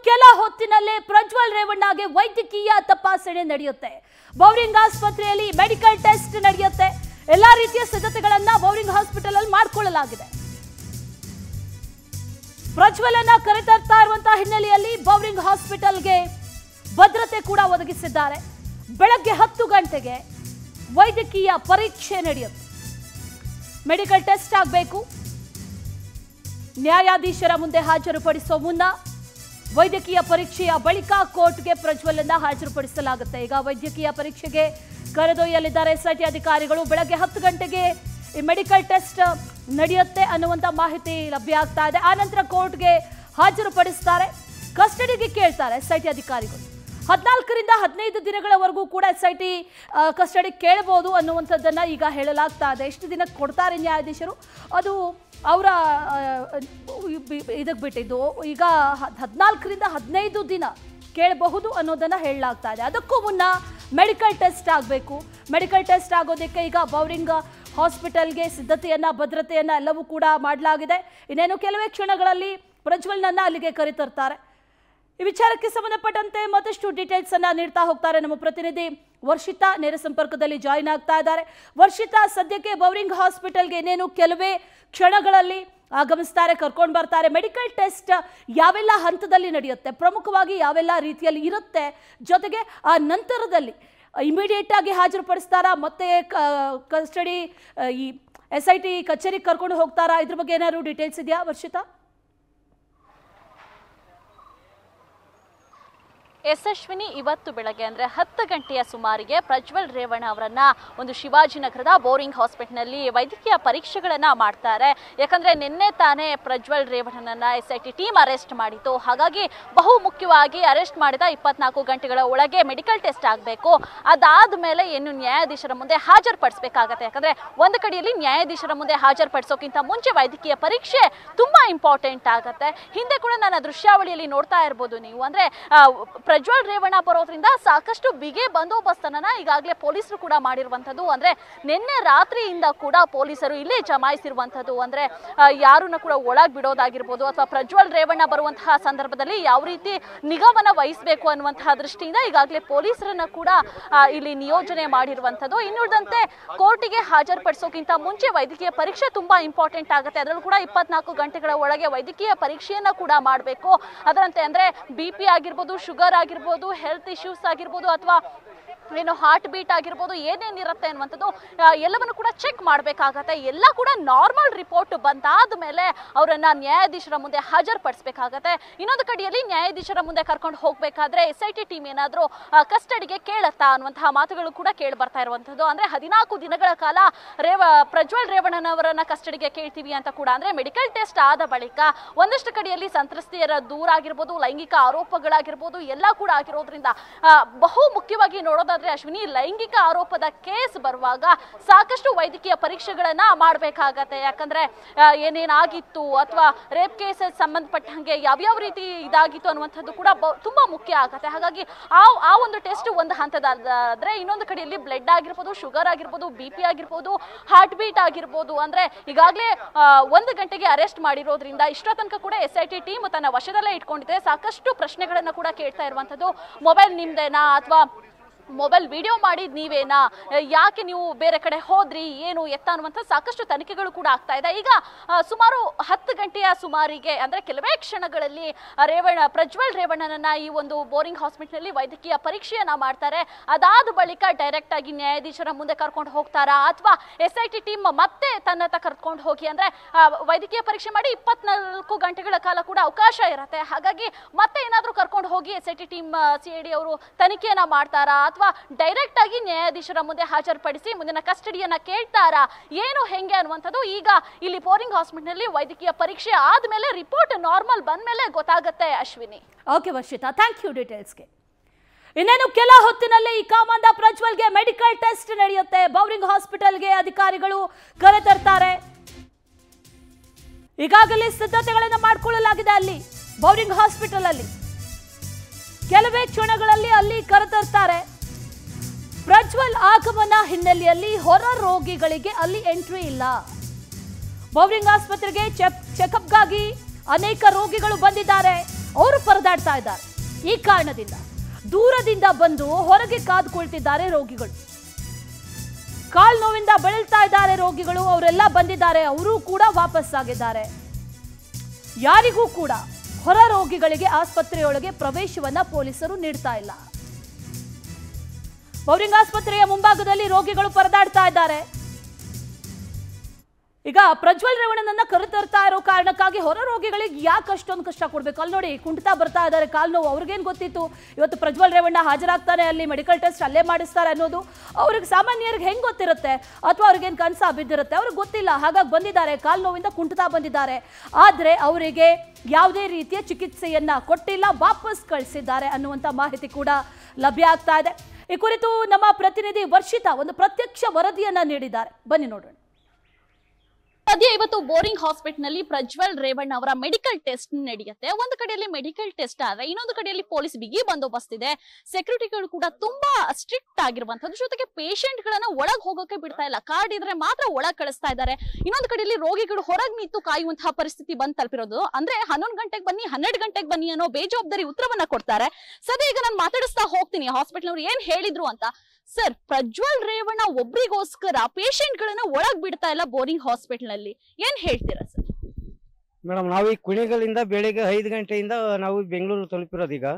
ಕೆಲ ಹೊತ್ತಿನಲ್ಲೇ ಪ್ರಜ್ವಲ್ ರೇವಣ್ಣಗೆ ವೈದ್ಯಕೀಯ ತಪಾಸಣೆ ನಡೆಯುತ್ತೆ ಬೌರಿಂಗ್ ಆಸ್ಪತ್ರೆಯಲ್ಲಿ ಮೆಡಿಕಲ್ ಟೆಸ್ಟ್ ನಡೆಯುತ್ತೆ ಎಲ್ಲಾ ರೀತಿಯ ಸಿದ್ಧತೆಗಳನ್ನ ಬೌರಿಂಗ್ ಹಾಸ್ಪಿಟಲ್ ಅಲ್ಲಿ ಮಾಡಿಕೊಳ್ಳಲಾಗಿದೆ ಪ್ರಜ್ವಲನ್ನ ಕರೆತರ್ತಾ ಇರುವಂತಹ ಹಿನ್ನೆಲೆಯಲ್ಲಿ ಬೌರಿಂಗ್ ಹಾಸ್ಪಿಟಲ್ಗೆ ಭದ್ರತೆ ಕೂಡ ಒದಗಿಸಿದ್ದಾರೆ ಬೆಳಗ್ಗೆ ಹತ್ತು ಗಂಟೆಗೆ ವೈದ್ಯಕೀಯ ಪರೀಕ್ಷೆ ನಡೆಯುತ್ತೆ ಮೆಡಿಕಲ್ ಟೆಸ್ಟ್ ಆಗಬೇಕು ನ್ಯಾಯಾಧೀಶರ ಮುಂದೆ ಹಾಜರುಪಡಿಸೋ ಮುನ್ನ ವೈದ್ಯಕೀಯ ಪರೀಕ್ಷೆಯ ಬಳಿಕ ಕೋರ್ಟ್ಗೆ ಪ್ರಜ್ವಲನ್ನ ಹಾಜರುಪಡಿಸಲಾಗುತ್ತೆ ಈಗ ವೈದ್ಯಕೀಯ ಪರೀಕ್ಷೆಗೆ ಕರೆದೊಯ್ಯಲಿದ್ದಾರೆ ಎಸ್ಐಟಿ ಅಧಿಕಾರಿಗಳು ಬೆಳಗ್ಗೆ ಹತ್ತು ಗಂಟೆಗೆ ಈ ಮೆಡಿಕಲ್ ಟೆಸ್ಟ್ ನಡೆಯುತ್ತೆ ಅನ್ನುವಂಥ ಮಾಹಿತಿ ಲಭ್ಯ ಆಗ್ತಾ ಇದೆ ಆನಂತರ ಕೋರ್ಟ್ಗೆ ಹಾಜರುಪಡಿಸ್ತಾರೆ ಕಸ್ಟಡಿಗೆ ಕೇಳ್ತಾರೆ ಎಸ್ಐಟಿ ಅಧಿಕಾರಿಗಳು ಹದಿನಾಲ್ಕರಿಂದ ಹದಿನೈದು ದಿನಗಳವರೆಗೂ ಕೂಡ ಎಸ್ ಐ ಟಿ ಕಸ್ಟಡಿ ಕೇಳಬಹುದು ಅನ್ನುವಂಥದ್ದನ್ನ ಈಗ ಹೇಳಲಾಗ್ತಾ ಇದೆ ಎಷ್ಟು ದಿನಕ್ಕೆ ಕೊಡ್ತಾರೆ ನ್ಯಾಯಾಧೀಶರು ಅದು ಅವರ ಇದಕ್ಕೆ ಬಿಟ್ಟಿದ್ದು ಈಗ ಹದಿನಾಲ್ಕರಿಂದ ಹದಿನೈದು ದಿನ ಕೇಳಬಹುದು ಅನ್ನೋದನ್ನ ಹೇಳಲಾಗ್ತಾ ಇದೆ ಅದಕ್ಕೂ ಮುನ್ನ ಮೆಡಿಕಲ್ ಟೆಸ್ಟ್ ಆಗಬೇಕು ಮೆಡಿಕಲ್ ಟೆಸ್ಟ್ ಆಗೋದಕ್ಕೆ ಈಗ ಬೌರಿಂಗ್ ಹಾಸ್ಪಿಟಲ್ಗೆ ಸಿದ್ಧತೆಯನ್ನ ಭದ್ರತೆಯನ್ನ ಎಲ್ಲವೂ ಕೂಡ ಮಾಡಲಾಗಿದೆ ಇನ್ನೇನು ಕೆಲವೇ ಕ್ಷಣಗಳಲ್ಲಿ ಪ್ರಜ್ವಲ್ನನ್ನ ಅಲ್ಲಿಗೆ ಕರೆತರ್ತಾರೆ ಈ ವಿಚಾರಕ್ಕೆ ಸಂಬಂಧಪಟ್ಟಂತೆ ಮತ್ತಷ್ಟು ಡೀಟೇಲ್ಸ್ ಅನ್ನ ನೀಡ್ತಾ ಹೋಗ್ತಾರೆ ನಮ್ಮ ಪ್ರತಿನಿಧಿ ವರ್ಷಿತಾ ನೇರ ಸಂಪರ್ಕದಲ್ಲಿ ಜಾಯಿನ್ ಆಗ್ತಾ ಇದ್ದಾರೆ ವರ್ಷಿತಾ ಸದ್ಯಕ್ಕೆ ಬೌರಿಂಗ್ ಹಾಸ್ಪಿಟಲ್ಗೆ ಇನ್ನೇನು ಕೆಲವೇ ಕ್ಷಣಗಳಲ್ಲಿ ಆಗಮಿಸ್ತಾರೆ ಕರ್ಕೊಂಡು ಬರ್ತಾರೆ ಮೆಡಿಕಲ್ ಟೆಸ್ಟ್ ಯಾವೆಲ್ಲ ಹಂತದಲ್ಲಿ ನಡೆಯುತ್ತೆ ಪ್ರಮುಖವಾಗಿ ಯಾವೆಲ್ಲ ರೀತಿಯಲ್ಲಿ ಇರುತ್ತೆ ಜೊತೆಗೆ ಆ ನಂತರದಲ್ಲಿ ಇಮಿಡಿಯೇಟ್ ಆಗಿ ಹಾಜರುಪಡಿಸ್ತಾರಾ ಮತ್ತೆ ಕಸ್ಟಡಿ ಈ ಎಸ್ ಐ ಟಿ ಕಚೇರಿಗೆ ಕರ್ಕೊಂಡು ಹೋಗ್ತಾರಾ ಇದ್ರ ಬಗ್ಗೆ ಏನಾದ್ರು ಡೀಟೇಲ್ಸ್ ಇದೆಯಾ ವರ್ಷಿತಾ ಯಶಸ್ವಿನಿ ಇವತ್ತು ಬೆಳಗ್ಗೆ ಅಂದ್ರೆ ಹತ್ತು ಗಂಟೆಯ ಸುಮಾರಿಗೆ ಪ್ರಜ್ವಲ್ ರೇವಣ್ಣ ಅವರನ್ನ ಒಂದು ಶಿವಾಜಿನಗರದ ಬೋರಿಂಗ್ ಹಾಸ್ಪಿಟಲ್ನಲ್ಲಿ ವೈದ್ಯಕೀಯ ಪರೀಕ್ಷೆಗಳನ್ನ ಮಾಡ್ತಾರೆ ಯಾಕಂದ್ರೆ ನಿನ್ನೆ ತಾನೇ ಪ್ರಜ್ವಲ್ ರೇವಣ್ಣನನ್ನ S I T team arrest ಮಾಡಿತ್ತು ಹಾಗಾಗಿ ಬಹು ಮುಖ್ಯವಾಗಿ ಅರೆಸ್ಟ್ ಮಾಡಿದ ಇಪ್ಪತ್ನಾಲ್ಕು ಗಂಟೆಗಳ ಒಳಗೆ ಮೆಡಿಕಲ್ ಟೆಸ್ಟ್ ಆಗಬೇಕು ಅದಾದ ಮೇಲೆ ಏನು ನ್ಯಾಯಾಧೀಶರ ಮುಂದೆ ಹಾಜರುಪಡಿಸಬೇಕಾಗತ್ತೆ ಯಾಕಂದ್ರೆ ಒಂದು ಕಡೆಯಲ್ಲಿ ನ್ಯಾಯಾಧೀಶರ ಮುಂದೆ ಹಾಜರುಪಡಿಸೋಕ್ಕಿಂತ ಮುಂಚೆ ವೈದ್ಯಕೀಯ ಪರೀಕ್ಷೆ ತುಂಬಾ ಇಂಪಾರ್ಟೆಂಟ್ ಆಗುತ್ತೆ ಹಿಂದೆ ಕೂಡ ನಾನು ದೃಶ್ಯಾವಳಿಯಲ್ಲಿ ನೋಡ್ತಾ ಇರ್ಬೋದು ನೀವು ಅಂದ್ರೆ ಆ, ಪ್ರಜ್ವಲ್ ರೇವಣ್ಣ ಬರೋದ್ರಿಂದ ಸಾಕಷ್ಟು ಬಿಗೆ ಬಂದೋಬಸ್ತನ್ನ ಈಗಾಗಲೇ ಪೊಲೀಸರು ಕೂಡ ಮಾಡಿರುವಂಥದ್ದು ಅಂದ್ರೆ ನಿನ್ನೆ ರಾತ್ರಿಯಿಂದ ಕೂಡ ಪೊಲೀಸರು ಇಲ್ಲೇ ಜಮಾಯಿಸಿರುವಂಥದ್ದು ಅಂದ್ರೆ ಆ, ಯಾರನ್ನ ಕೂಡ ಒಳಗ್ ಬಿಡೋದಾಗಿರ್ಬೋದು ಅಥವಾ ಪ್ರಜ್ವಲ್ ರೇವಣ್ಣ ಬರುವಂತಹ ಸಂದರ್ಭದಲ್ಲಿ ಯಾವ ರೀತಿ ನಿಗಾವನ್ನ ವಹಿಸಬೇಕು ಅನ್ನುವಂತಹ ದೃಷ್ಟಿಯಿಂದ ಈಗಾಗಲೇ ಪೊಲೀಸರನ್ನ ಕೂಡ ಆ, ಇಲ್ಲಿ ನಿಯೋಜನೆ ಮಾಡಿರುವಂಥದ್ದು ಇನ್ನುಳಿದಂತೆ ಕೋರ್ಟಿಗೆ ಹಾಜರುಪಡಿಸೋಕ್ಕಿಂತ ಮುಂಚೆ ವೈದ್ಯಕೀಯ ಪರೀಕ್ಷೆ ತುಂಬಾ ಇಂಪಾರ್ಟೆಂಟ್ ಆಗುತ್ತೆ ಅದರಲ್ಲೂ ಕೂಡ ಇಪ್ಪತ್ನಾಲ್ಕು ಗಂಟೆಗಳ ಒಳಗೆ ವೈದ್ಯಕೀಯ ಪರೀಕ್ಷೆಯನ್ನ ಕೂಡ ಮಾಡಬೇಕು ಅದರಂತೆ ಅಂದ್ರೆ ಬಿ ಪಿ ಆಗಿರ್ಬೋದು ಶುಗರ್ ಆಗಿರ್ಬೋದು ಹೆಲ್ತ್ ಇಶ್ಯೂಸ್ ಆಗಿರ್ಬೋದು ಅಥವಾ ಏನು ಹಾರ್ಟ್ ಬೀಟ್ ಆಗಿರ್ಬೋದು ಏನೇನಿರುತ್ತೆ ಅನ್ನುವಂಥದ್ದು ಆ, ಎಲ್ಲವನ್ನು ಕೂಡ ಚೆಕ್ ಮಾಡಬೇಕಾಗತ್ತೆ ಎಲ್ಲ ಕೂಡ ನಾರ್ಮಲ್ ರಿಪೋರ್ಟ್ ಬಂದಾದ ಮೇಲೆ ಅವರನ್ನ ನ್ಯಾಯಾಧೀಶರ ಮುಂದೆ ಹಾಜರುಪಡಿಸಬೇಕಾಗತ್ತೆ ಇನ್ನೊಂದು ಕಡೆಯಲ್ಲಿ ನ್ಯಾಯಾಧೀಶರ ಮುಂದೆ ಕರ್ಕೊಂಡು ಹೋಗಬೇಕಾದ್ರೆ ಎಸ್ ಐ ಟಿ ಟೀಮ್ ಏನಾದರೂ ಕಸ್ಟಡಿಗೆ ಕೇಳತ್ತಾ ಅನ್ನುವಂತಹ ಮಾತುಗಳು ಕೂಡ ಕೇಳಿ ಬರ್ತಾ ಇರುವಂಥದ್ದು ಅಂದ್ರೆ ಹದಿನಾಲ್ಕು ದಿನಗಳ ಕಾಲ ರೇವ ಪ್ರಜ್ವಲ್ ರೇವಣ್ಣನವರನ್ನ ಕಸ್ಟಡಿಗೆ ಕೇಳ್ತೀವಿ ಅಂತ ಕೂಡ ಅಂದ್ರೆ ಮೆಡಿಕಲ್ ಟೆಸ್ಟ್ ಆದ ಬಳಿಕ ಒಂದಷ್ಟು ಕಡೆಯಲ್ಲಿ ಸಂತ್ರಸ್ತೆಯರ ದೂರ ಆಗಿರ್ಬೋದು ಲೈಂಗಿಕ ಆರೋಪಗಳಾಗಿರ್ಬೋದು ಎಲ್ಲ ಕೂಡ ಆಗಿರೋದ್ರಿಂದ ಆ, ಬಹು ಮುಖ್ಯವಾಗಿ ನೋಡೋದಾದ್ರೆ ಅಶ್ವಿನಿ ಲೈಂಗಿಕ ಆರೋಪದ ಕೇಸ್ ಬರುವಾಗ ಸಾಕಷ್ಟು ವೈದ್ಯಕೀಯ ಪರೀಕ್ಷೆಗಳನ್ನ ಮಾಡಬೇಕಾಗತ್ತೆ ಯಾಕಂದ್ರೆ ಆ, ಏನೇನಾಗಿತ್ತು ಅಥವಾ ರೇಪ್ ಕೇಸ್ ಸಂಬಂಧಪಟ್ಟಂಗೆ ಯಾವ್ಯಾವ ರೀತಿ ಇದಾಗಿತ್ತು ಅನ್ನುವಂಥದ್ದು ಕೂಡ ಬ- ತುಂಬಾ ಮುಖ್ಯ ಆಗತ್ತೆ ಹಾಗಾಗಿ ಆ ಆ ಒಂದು ಟೆಸ್ಟ್ ಒಂದು ಹಂತದಾದ್ರೆ ಇನ್ನೊಂದು ಕಡೆಯಲ್ಲಿ ಬ್ಲಡ್ ಆಗಿರ್ಬೋದು ಶುಗರ್ ಆಗಿರ್ಬೋದು ಬಿ ಪಿ ಆಗಿರ್ಬೋದು ಹಾರ್ಟ್ ಬೀಟ್ ಆಗಿರ್ಬೋದು ಅಂದ್ರೆ ಈಗಾಗಲೇ ಒಂದು ಗಂಟೆಗೆ ಅರೆಸ್ಟ್ ಮಾಡಿರೋದ್ರಿಂದ ಇಷ್ಟೋ ತನಕ ಕೂಡ ಎಸ್ ಐ ಟಿ ಟೀಮ್ ತನ್ನ ವಶದಲ್ಲೇ ಇಟ್ಕೊಂಡಿದೆ ಸಾಕಷ್ಟು ಪ್ರಶ್ನೆಗಳನ್ನ ಕೂಡ ಕೇಳ್ತಾ ಇರುವಂಥದ್ದು ಮೊಬೈಲ್ ನಿಮ್ದೇನಾ ಅಥವಾ ಮೊಬೈಲ್ ವಿಡಿಯೋ ಮಾಡಿದ್ ನೀವೇನಾ ಯಾಕೆ ನೀವು ಬೇರೆ ಕಡೆ ಹೋದ್ರಿ ಏನು ಎತ್ತ ಅನ್ನುವಂಥ ಸಾಕಷ್ಟು ತನಿಖೆಗಳು ಕೂಡ ಆಗ್ತಾ ಇದೆ ಈಗ ಆ, ಸುಮಾರು ಹತ್ತು ಗಂಟೆಯ ಸುಮಾರಿಗೆ ಅಂದ್ರೆ ಕೆಲವೇ ಕ್ಷಣಗಳಲ್ಲಿ ಆ, ರೇವಣ್ಣ ಪ್ರಜ್ವಲ್ ರೇವಣ್ಣನನ್ನ ಈ ಒಂದು ಬೋರಿಂಗ್ ಹಾಸ್ಪಿಟಲ್ನಲ್ಲಿ ವೈದ್ಯಕೀಯ ಪರೀಕ್ಷೆಯನ್ನ ಮಾಡ್ತಾರೆ ಅದಾದ ಬಳಿಕ ಡೈರೆಕ್ಟ್ ಆಗಿ ನ್ಯಾಯಾಧೀಶರ ಮುಂದೆ ಕರ್ಕೊಂಡು ಹೋಗ್ತಾರಾ ಅಥವಾ ಎಸ್ ಐ ಟಿ ಟೀಮ್ ಮತ್ತೆ ತನ್ನತ್ತ ಕರ್ಕೊಂಡು ಹೋಗಿ ಅಂದ್ರೆ ಆ, ವೈದ್ಯಕೀಯ ಪರೀಕ್ಷೆ ಮಾಡಿ ಇಪ್ಪತ್ನಾಲ್ಕು ಗಂಟೆಗಳ ಕಾಲ ಕೂಡ ಅವಕಾಶ ಇರುತ್ತೆ ಹಾಗಾಗಿ ಮತ್ತೆ ಏನಾದ್ರೂ ಕರ್ಕೊಂಡು ಹೋಗಿ S I T team C I D ಅವರು ತನಿಖೆಯನ್ನ ಮಾಡ್ತಾರಾ ಅಥವಾ ಡೈರೆಕ್ಟ್ ಆಗಿ ನ್ಯಾಯಾಧೀಶರ ಮುಂದೆ ಹಾಜರುಪಡಿಸಿ ಮುಂದಿನ ಕಸ್ಟಡಿಯನ್ನ ಕೇಳ್ತಾರಾ ಏನು ಹೆಂಗೆ ಅನ್ನುವಂಥದ್ದು ಈಗ ಇಲ್ಲಿ ಬೋರಿಂಗ್ ಹಾಸ್ಪಿಟಲ್ನಲ್ಲಿ ವೈದ್ಯಕೀಯ ಪರೀಕ್ಷೆ ಆದ್ಮೇಲೆ ರಿಪೋರ್ಟ್ ನಾರ್ಮಲ್ ಬಂದ್ಮೇಲೆ ಗೊತ್ತಾಗುತ್ತೆ Ashwini okay Varshita thank you ಡೀಟೇಲ್ಸ್ಗೆ ಇನ್ನೇನು ಕೆಲ ಹೊತ್ತಿನಲ್ಲಿ ಈ ಕಾಮಂದ ಪ್ರಜ್ವಲ್ಗೆ ಮೆಡಿಕಲ್ ಟೆಸ್ಟ್ ನಡೆಯುತ್ತೆ ಬೌರಿಂಗ್ ಹಾಸ್ಪಿಟಲ್ಗೆ ಅಧಿಕಾರಿಗಳು ಕರೆತರ್ತಾರೆ ಈಗಾಗಲೇ ಸಿದ್ಧತೆಗಳನ್ನು ಮಾಡಿಕೊಳ್ಳಲಾಗಿದೆ ಅಲ್ಲಿ ಬೌರಿಂಗ್ ಹಾಸ್ಪಿಟಲ್ ಅಲ್ಲಿ ಕೆಲವೇ ಕ್ಷಣಗಳಲ್ಲಿ ಅಲ್ಲಿ ಕರೆತರ್ತಾರೆ ಪ್ರಜ್ವಲ್ ಆಗಮನ ಹಿನ್ನೆಲೆಯಲ್ಲಿ ಹೊರ ರೋಗಿಗಳಿಗೆ ಅಲ್ಲಿ ಎಂಟ್ರಿ ಇಲ್ಲ ಬೌರಿಂಗ್ ಆಸ್ಪತ್ರೆಗೆ ಚೆಕ್ ಚೆಕಪ್ಗಾಗಿ ಅನೇಕ ರೋಗಿಗಳು ಬಂದಿದ್ದಾರೆ ಅವರು ಪರದಾಡ್ತಾ ಇದ್ದಾರೆ ಈ ಕಾರಣದಿಂದ ದೂರದಿಂದ ಬಂದು ಹೊರಗೆ ಕಾದು ಕುಳಿತಿದ್ದಾರೆ ರೋಗಿಗಳು ಕಾಲ್ ನೋವಿಂದ ಬಳಲ್ತಾ ಇದ್ದಾರೆ ರೋಗಿಗಳು ಅವರೆಲ್ಲ ಬಂದಿದ್ದಾರೆ ಅವರು ಕೂಡ ವಾಪಸ್ ಆಗಿದ್ದಾರೆ ಯಾರಿಗೂ ಕೂಡ ಹೊರ ರೋಗಿಗಳಿಗೆ ಆಸ್ಪತ್ರೆಯೊಳಗೆ ಪ್ರವೇಶವನ್ನ ಪೊಲೀಸರು ನೀಡ್ತಾ ಇಲ್ಲ ಬೌರಿಂಗ್ ಆಸ್ಪತ್ರೆಯ ಮುಂಭಾಗದಲ್ಲಿ ರೋಗಿಗಳು ಪರದಾಡ್ತಾ ಇದ್ದಾರೆ ಈಗ ಪ್ರಜ್ವಲ್ ರೇವಣ್ಣನನ್ನ ಕರೆತರ್ತಾ ಇರೋ ಕಾರಣಕ್ಕಾಗಿ ಹೊರ ರೋಗಿಗಳಿಗೆ ಯಾಕೆ ಅಷ್ಟೊಂದು ಕಷ್ಟ ಕೊಡ್ಬೇಕು ಅಲ್ಲಿ ನೋಡಿ ಕುಂಠಿತ ಬರ್ತಾ ಇದ್ದಾರೆ ಕಾಲು ನೋವು ಅವ್ರಿಗೇನು ಗೊತ್ತಿತ್ತು ಇವತ್ತು ಪ್ರಜ್ವಲ್ ರೇವಣ್ಣ ಹಾಜರಾಗ್ತಾನೆ ಅಲ್ಲಿ ಮೆಡಿಕಲ್ ಟೆಸ್ಟ್ ಅಲ್ಲೇ ಮಾಡಿಸ್ತಾರೆ ಅನ್ನೋದು ಅವ್ರಿಗೆ ಸಾಮಾನ್ಯರಿಗೆ ಹೆಂಗ್ ಗೊತ್ತಿರುತ್ತೆ ಅಥವಾ ಅವ್ರಿಗೇನು ಕನಸ ಬಿದ್ದಿರುತ್ತೆ ಅವ್ರಿಗೆ ಗೊತ್ತಿಲ್ಲ ಹಾಗಾಗಿ ಬಂದಿದ್ದಾರೆ ಕಾಲು ನೋವಿಂದ ಕುಂಠಿತ ಬಂದಿದ್ದಾರೆ ಆದರೆ ಅವರಿಗೆ ಯಾವುದೇ ರೀತಿಯ ಚಿಕಿತ್ಸೆಯನ್ನ ಕೊಟ್ಟಿಲ್ಲ ವಾಪಸ್ ಕಳಿಸಿದ್ದಾರೆ ಅನ್ನುವಂಥ ಮಾಹಿತಿ ಕೂಡ ಲಭ್ಯ ಆಗ್ತಾ ಇದೆ ಈ ಕುರಿತು ನಮ್ಮ ಪ್ರತಿನಿಧಿ ವರ್ಷಿತಾ ಒಂದು ಪ್ರತ್ಯಕ್ಷ ವರದಿಯನ್ನ ನೀಡಿದ್ದಾರೆ ಬನ್ನಿ ನೋಡೋಣ ಸದ್ಯ ಇವತ್ತು ಬೋರಿಂಗ್ ಹಾಸ್ಪಿಟಲ್ ನಲ್ಲಿ ಪ್ರಜ್ವಲ್ ರೇವಣ್ಣ ಅವರ ಮೆಡಿಕಲ್ ಟೆಸ್ಟ್ ನಡೆಯುತ್ತೆ ಒಂದು ಕಡೆಯಲ್ಲಿ ಮೆಡಿಕಲ್ ಟೆಸ್ಟ್ ಆದ್ರೆ ಇನ್ನೊಂದು ಕಡೆಯಲ್ಲಿ ಪೊಲೀಸ್ ಬಿಗಿ ಬಂದೋಬಸ್ತ್ ಇದೆ ಸೆಕ್ಯೂರಿಟಿಗಳು ಕೂಡ ತುಂಬಾ ಸ್ಟ್ರಿಕ್ಟ್ ಆಗಿರುವಂತದ್ದು ಜೊತೆಗೆ ಪೇಷಂಟ್ ಗಳನ್ನ ಒಳಗ್ ಹೋಗೋಕೆ ಬಿಡ್ತಾ ಇಲ್ಲ ಕಾರ್ಡ್ ಇದ್ರೆ ಮಾತ್ರ ಒಳಗ್ ಕಳಿಸ್ತಾ ಇದ್ದಾರೆ ಇನ್ನೊಂದು ಕಡೆಯಲ್ಲಿ ರೋಗಿಗಳು ಹೊರಗ್ ನಿಂತು ಕಾಯುವಂತಹ ಪರಿಸ್ಥಿತಿ ಬಂದ್ ತಲುಪಿರೋದು ಅಂದ್ರೆ ಹನ್ನೊಂದು ಗಂಟೆಗೆ ಬನ್ನಿ ಹನ್ನೆರಡು ಗಂಟೆಗೆ ಬನ್ನಿ ಅನ್ನೋ ಬೇಜವಾಬ್ದಾರಿ ಉತ್ತರವನ್ನ ಕೊಡ್ತಾರೆ ಸದ್ಯ ಈಗ ನಾನು ಮಾತಾಡಿಸ್ತಾ ಹೋಗ್ತೀನಿ ಹಾಸ್ಪಿಟಲ್ ಅವ್ರು ಏನ್ ಹೇಳಿದ್ರು ಅಂತ ಸರ್ ಪ್ರಜ್ವಲ್ ರೇವಣ್ಣ ಒಬ್ರಿಗೋಸ್ಕರ ಪೇಷಂಟ್ ಗಳನ್ನ ಒಳಗ್ ಬಿಡ್ತಾ ಇಲ್ಲ ಬೋರಿಂಗ್ ಹಾಸ್ಪಿಟಲ್ ನಲ್ಲಿ ಏನ್ ಹೇಳ್ತೀರಾ ಸರ್ ಮೇಡಮ್ ನಾವು ಈ ಕುಣಿಗಲಿಂದ ಬೆಳಿಗ್ಗೆ ಐದು ಗಂಟೆಯಿಂದ ನಾವು ಬೆಂಗಳೂರು ತಲುಪಿರೋದು ಈಗ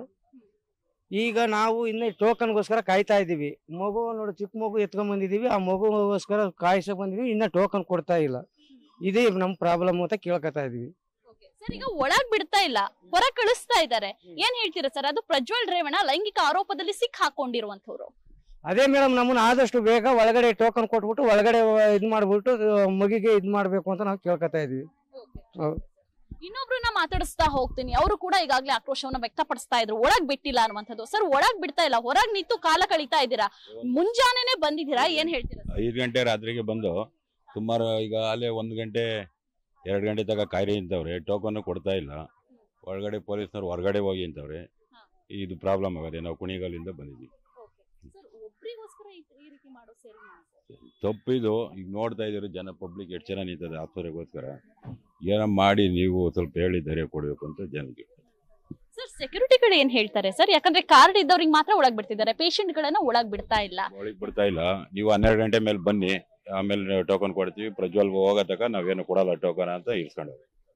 ಈಗ ನಾವು ಇನ್ನು ಟೋಕನ್ಗೋಸ್ಕರ ಕಾಯ್ತಾ ಇದ್ದೀವಿ ಮಗು ನೋಡಿ ಚಿಕ್ಕ ಮಗು ಎತ್ಕೊಂಡ್ ಬಂದಿದ್ದೀವಿ ಆ ಮಗುಗೋಸ್ಕರ ಕಾಯಿಸಕ್ ಬಂದಿದ್ವಿ ಇನ್ನ ಟೋಕನ್ ಕೊಡ್ತಾ ಇಲ್ಲ ಇದೇ ನಮ್ಮ ಪ್ರಾಬ್ಲಮ್ ಅಂತ ಕೇಳ್ಕೊತಾ ಇದೀವಿ ಸರ್ ಈಗ ಒಳಗ್ ಬಿಡ್ತಾ ಇಲ್ಲ ಹೊರ ಕಳಿಸ್ತಾ ಇದ್ದಾರೆ ಏನ್ ಹೇಳ್ತೀರಾ ಸರ್ ಅದು ಪ್ರಜ್ವಲ್ ರೇವಣ್ಣ ಲೈಂಗಿಕ ಆರೋಪದಲ್ಲಿ ಸಿಕ್ ಹಾಕೊಂಡಿರುವಂತವ್ರು ಅದೇ ಮೇಡಮ್ ನಮ್ಮನ್ನ ಆದಷ್ಟು ಬೇಗ ಒಳಗಡೆ ಟೋಕನ್ ಕೊಟ್ಬಿಟ್ಟು ಒಳಗಡೆ ಇದು ಮಾಡ್ಬಿಟ್ಟು ಆ, ಮಗುಗೆ ಇದು ಮಾಡ್ಬೇಕು ಅಂತ ನಾವು ಕೇಳ್ಕೊತಾ ಇದೀವಿ ಹೌದು. ಇನ್ನೊಬ್ರನ್ನ ಮಾತಾಡಿಸ್ತಾ ಹೋಗ್ತೀನಿ ಅವರು ಕೂಡ ಈಗಾಗಲೇ ಆಕ್ರೋಶವನ್ನ ವ್ಯಕ್ತಪಡಿಸ್ತಾ ಇದ್ರು ಒಳಗ್ ಬಿಟ್ಟಿಲ್ಲ ಅನ್ನುವಂಥದ್ದು ಸರ್ ಒಳಗ್ ಬಿಡ್ತಾ ಇಲ್ಲ ಹೊರಗ್ ನಿಂತು ಕಾಲ ಕಳೀತಾ ಇದ್ದೀರಾ ಮುಂಜಾನೆನೆ ಬಂದಿದ್ದೀರಾ ಏನ್ ಹೇಳ್ತೀರಾ sir? ಐದು ಗಂಟೆ ರಾತ್ರಿಗೆ ಬಂದು ಸುಮಾರು ಈಗ ಅಲ್ಲೇ ಒಂದು ಗಂಟೆ ಎರಡು ಗಂಟೆ ತನಕ ಕಾಯ್ದೆ ನಿಂತವ್ರೆ ಟೋಕನ್ ಕೊಡ್ತಾ ಇಲ್ಲ ಒಳಗಡೆ ಪೊಲೀಸ್ನವ್ರು ಹೊರಗಡೆ ಹೋಗಿ ಅಂತವ್ರೆ ಇದು ಪ್ರಾಬ್ಲಮ್ ಆಗದೆ ನಾವು ಕುಣಿಗಲ್ಲಿಂದ ಬಂದಿದ್ದೀವಿ ಸರ್ ಒಬ್ರಿಗೋಸ್ಕರ ಈ ಈ ರೀತಿ ಮಾಡೋ ಸರಿ ತಪ್ಪಿದು ಈಗ ನೋಡ್ತಾ ಇದ್ದೀರಿ ಜನ ಪಬ್ಲಿಕ್ ಎಷ್ಟು ಜನ ನಿಂತದೆ ಆಸ್ಪತ್ರೆಗೋಸ್ಕರ ಏನೋ ಮಾಡಿ ನೀವು ಸ್ವಲ್ಪ ಹೇಳಿ ಧೈರ್ಯ ಕೊಡಬೇಕು ಅಂತ ಜನಕ್ಕೆ ಸರ್ ಸೆಕ್ಯೂರಿಟಿಗಳು ಏನ್ ಹೇಳ್ತಾರೆ ಸರ್ ಯಾಕಂದ್ರೆ ಕಾರ್ಡ್ ಇದ್ದವ್ರಿಗೆ ಮಾತ್ರ ಒಳಗ್ ಬಿಡ್ತಿದ್ದಾರೆ ಪೇಷಂಟ್ ಗಳನ್ನ ಒಳಗ್ ಬಿಡ್ತಾ ಇಲ್ಲ ಒಳಗೆ ಬಿಡ್ತಾ ಇಲ್ಲ ನೀವು ಹನ್ನೆರಡು ಗಂಟೆ ಮೇಲೆ ಬನ್ನಿ ಆಮೇಲೆ ಟೋಕನ್ ಕೊಡ್ತೀವಿ ಪ್ರಜ್ವಲ್ ಹೋಗೋ ತನಕ ನಾವೇನು ಕೊಡಲ್ಲ ಟೋಕನ್ ಅಂತ ಇರ್ಸ್ಕೊಂಡು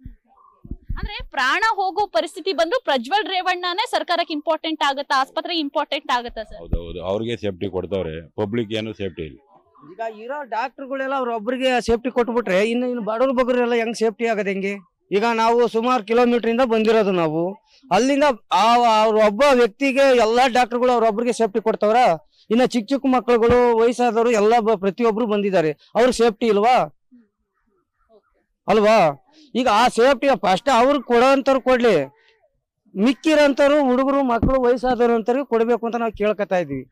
ಅಂದ್ರೆ ಪ್ರಾಣ ಹೋಗೋ ಪರಿಸ್ಥಿತಿ ಬಂದ್ರು ಪ್ರಜ್ವಲ್ ರೇವಣ್ಣನೇ ಸರ್ಕಾರಕ್ಕೆ ಇಂಪಾರ್ಟೆಂಟ್ ಆಗುತ್ತಾ ಆಸ್ಪತ್ರೆಗೆ ಇಂಪಾರ್ಟೆಂಟ್ ಆಗುತ್ತಾ ಸರ್ ಹೌದೌದು ಅವ್ರಿಗೆ ಸೇಫ್ಟಿ ಕೊಡ್ತವ್ರೆ ಪಬ್ಲಿಕ್ ಏನು ಸೇಫ್ಟಿ ಇಲ್ಲ ಈಗ ಇರೋ ಡಾಕ್ಟರ್ಗಳೆಲ್ಲ ಅವ್ರೊಬ್ರಿಗೆ ಸೇಫ್ಟಿ ಕೊಟ್ಬಿಟ್ರೆ ಇನ್ನು ಇನ್ನು ಬಡವ್ರ ಬಗ್ಗರೆಲ್ಲ ಹೆಂಗ್ ಸೇಫ್ಟಿ ಆಗದೆ ಹೆಂಗೆ ಈಗ ನಾವು ಸುಮಾರು ಕಿಲೋಮೀಟರ್ ಇಂದ ಬಂದಿರೋದು ನಾವು ಅಲ್ಲಿಂದ ಆ ಅವ್ರ ಒಬ್ಬ ವ್ಯಕ್ತಿಗೆ ಎಲ್ಲಾ ಡಾಕ್ಟರ್ಗಳು ಅವ್ರೊಬ್ರಿಗೆ ಸೇಫ್ಟಿ ಕೊಡ್ತವ್ರ ಇನ್ನ ಚಿಕ್ಕ ಚಿಕ್ಕ ಮಕ್ಕಳುಗಳು ವಯಸ್ಸಾದವರು ಎಲ್ಲ ಬ- ಪ್ರತಿಯೊಬ್ರು ಬಂದಿದ್ದಾರೆ ಅವ್ರಿಗೆ ಸೇಫ್ಟಿ ಇಲ್ವಾ ಅಲ್ವಾ ಈಗ ಆ ಸೇಫ್ಟಿ ಫಸ್ಟ್ ಅವ್ರಿಗೆ ಕೊಡೋಂಥವ್ರು ಕೊಡ್ಲಿ ಮಿಕ್ಕಿರೋಂಥವ್ರು ಹುಡುಗರು ಮಕ್ಕಳು ವಯಸ್ಸಾದವ್ರು ಅಂತವ್ರಿಗೆ ಕೊಡ್ಬೇಕು ಅಂತ ನಾವು ಕೇಳ್ಕೊತಾ ಇದೀವಿ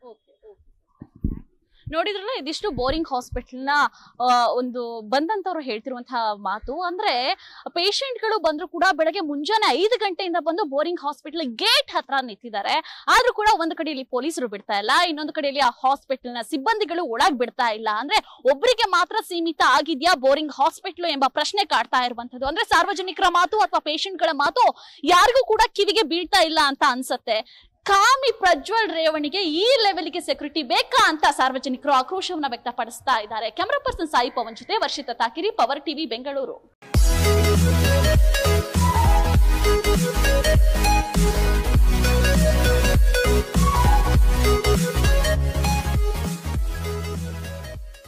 ನೋಡಿದ್ರಲ್ಲ ಇದಿಷ್ಟು ಬೋರಿಂಗ್ ಹಾಸ್ಪಿಟಲ್ ನ ಆ, ಒಂದು ಬಂದಂತವ್ರು ಹೇಳ್ತಿರುವಂತಹ ಮಾತು ಅಂದ್ರೆ patient ಗಳು ಬಂದ್ರು ಕೂಡ ಬೆಳಗ್ಗೆ ಮುಂಜಾನೆ ಐದು ಗಂಟೆಯಿಂದ ಬಂದು ಬೋರಿಂಗ್ ಹಾಸ್ಪಿಟಲ್ ಗೇಟ್ ಹತ್ರ ನಿಂತಿದ್ದಾರೆ ಆದ್ರೂ ಕೂಡ ಒಂದು ಕಡೆಯಲ್ಲಿ ಪೊಲೀಸರು ಬಿಡ್ತಾ ಇಲ್ಲ ಇನ್ನೊಂದು ಕಡೆಯಲ್ಲಿ ಆ ಹಾಸ್ಪಿಟಲ್ ನ ಸಿಬ್ಬಂದಿಗಳು ಒಳಗ್ ಬಿಡ್ತಾ ಇಲ್ಲ ಅಂದ್ರೆ ಒಬ್ಬರಿಗೆ ಮಾತ್ರ ಸೀಮಿತ ಆಗಿದ್ಯಾ ಬೋರಿಂಗ್ ಹಾಸ್ಪಿಟಲ್ ಎಂಬ ಪ್ರಶ್ನೆ ಕಾಡ್ತಾ ಇರುವಂತದ್ದು ಅಂದ್ರೆ ಸಾರ್ವಜನಿಕರ ಮಾತು ಅಥವಾ ಗಳ ಮಾತು ಯಾರಿಗೂ ಕೂಡ ಕಿವಿಗೆ ಬೀಳ್ತಾ ಇಲ್ಲ ಅಂತ ಅನ್ಸತ್ತೆ ಕಾಮಿ ಪ್ರಜ್ವಲ್ ರೇವಣಿಗೆ ಈ ಲೆವೆಲ್ಗೆ ಸೆಕ್ಯೂರಿಟಿ ಬೇಕಾ ಅಂತ ಸಾರ್ವಜನಿಕರು ಆಕ್ರೋಶವನ್ನ ವ್ಯಕ್ತಪಡಿಸ್ತಾ ಇದ್ದಾರೆ ಕ್ಯಾಮರಾ ಪರ್ಸನ್ ಸಾಯಿ ಪವನ್ ಜೊತೆ ವರ್ಷಿತ ತಾಕಿರಿ ಪವರ್ ಟಿವಿ ಬೆಂಗಳೂರು